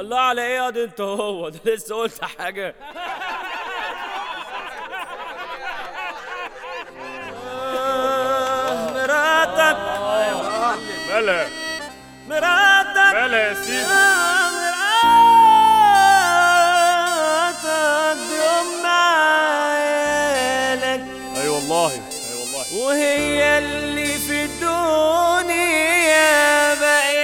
الله على ايه يا ده انت هو ده لسه قلت حاجه آه، مراتك مالها مراتك مالها يا سيدي آه، مراتك دي ام عيالك اي والله اي والله وهي اللي في الدنيا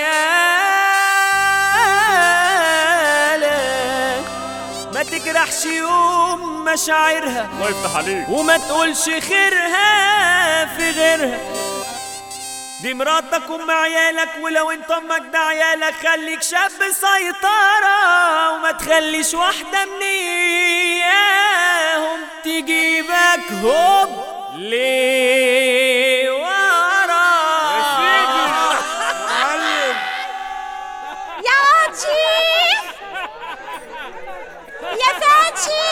بقيالك ما تجرحش يوم مشاعرها الله يفتح عليك وما تقولش خيرها في غيرها دي مراتك ام عيالك ولو انت امك ده عيالك خليك شاب سيطرة وما تخليش واحدة من اياهم تجيبك هوب ليه ورا يا سيدي معلم يا لطيف يا فاتي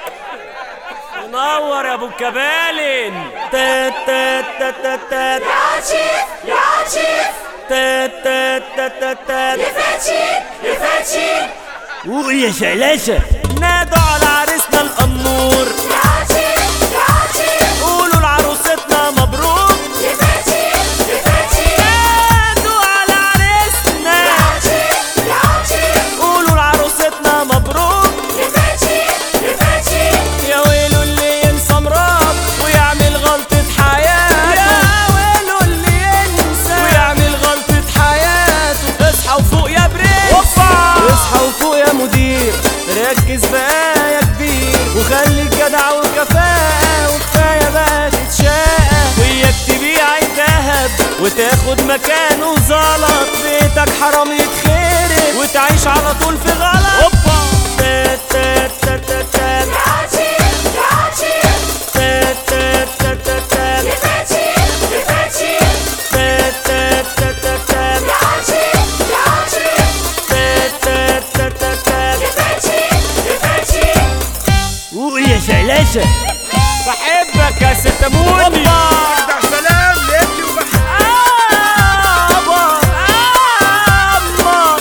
منور يا ابو الكبالن تات تات تات تات تات لطيف لطيف تات تات تات تات تات يا فاتي يا فاتي ويا شلاشة نادوا على عريسنا الأمور لطيف لطيف قولوا لعروستنا مبروك يا فاتي يا فاتي نادوا على عريسنا لطيف لطيف قولوا لعروستنا مبروك يا فاتي يا فاتي يا ويلو اللي ينسى مراد ويعمل غلطة حياته يا ويلو اللي ينسى ويعمل غلطة حياته اصحى وفوق يا بريس اصحى وفوق يا مدير ركز بقى يا كبير وخليك جدع وكفاءة وكفاية بقى تتشاقى وياك تبيع الذهب وتاخد مكانه زلط بيتك حرام يتخرب وتعيش على طول في غلط اوبا تات تات تات تات تات لطيف لطيف تات تات تات تات تات يا فاتي يا فاتي تات تات تات تات تات لطيف لطيف تات تات تات تات تات يا فاتي يا فاتي ويا شلاشة بحبك يا ست موني افتح سلام لابني وبحب آبا أما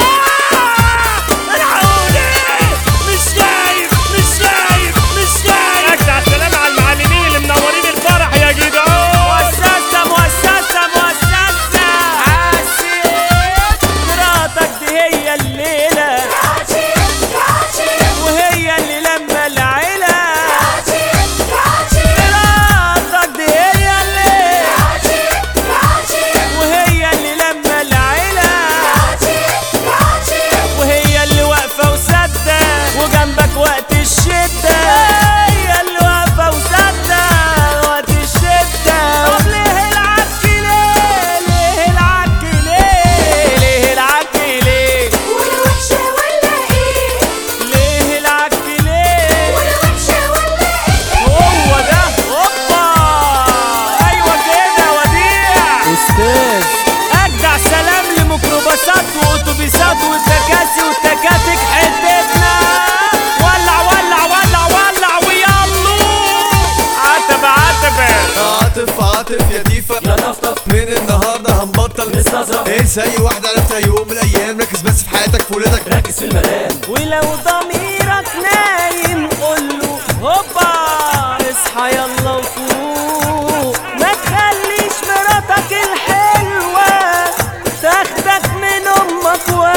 الحقوني مش شايف مش شايف مش شايف اجدع سلام على المعلمين اللي منورين الفرح يا جدعان مؤسسة مؤسسة مؤسسة حسيت مراتك دي هي الليلة لطيف لطيف وهي اللي لما العيلة لطيف لطيف مراتك دي هي اللي لطيف لطيف وهي اللي لما العيلة لطيف لطيف وهي اللي واقفة وسادة وجنبك وقت الشدة هي اللي واقفة وسادة وقت الشدة طب ليه العك ليه ليه العك ليه ليه العك ليه وانا وحشة ولا ايه ليه العك ليه وانا وحشة ولا ايه هو ده هوبا ايوه كده وديع استاذ اجدع سلام لميكروباصات واوتوبيسات والتكاسي والتكاتك حتتنا ولع ولع ولع ولع ويلا عتبة عتبة عاطف عاطف يا ديفا يا طفطف من النهارده هنبطل نستظرف. انسى اي واحدة عرفتها يوم من الايام ركز بس في حياتك في ولادك ركز في المرام ولو ضميرك نايم قوله هوبا اصحى يلا وفوق ما تخليش مراتك الحلوة تاخدك من امك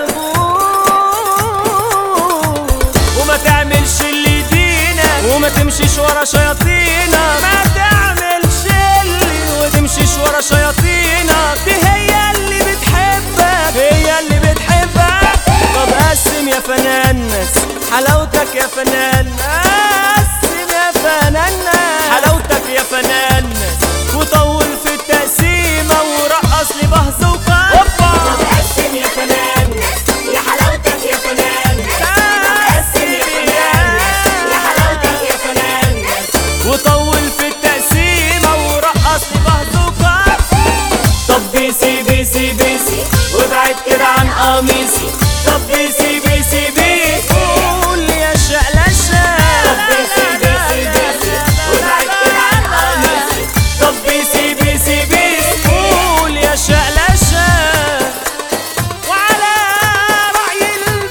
وابوك وما تعملش اللي يدينا وما تمشيش ورا شياطينا ما تعملش اللي وتمشيش ورا شياطينا دي هي اللي بتحبك هي اللي بتحبك طب قسم يا فنان حلاوتك يا فنان قسم يا فنان حلاوتك يا فنان وطول في التقسيمة ورقص لي بهز وقار قسم يا فنان يا حلاوتك يا فنان قسم يا فنان يا حلاوتك يا فنان وطول في التقسيمة ورقص لي بهزوكا طب بيسي بيسي بيسي وابعد كده عن قميصي طب بيسي بيسي بيسي قول يا شقلشة طب بيسي بيسي بيسي وابعد كده عن قميصي طب بيسي بيسي بيسي قول يا شقلشة وعلى رأي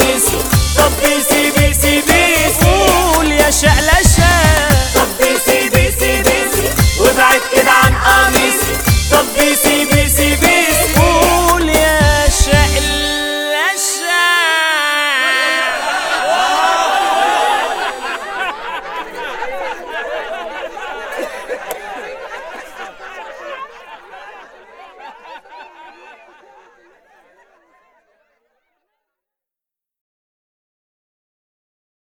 ميسي طب بيسي بيسي بيسي قول يا شعلة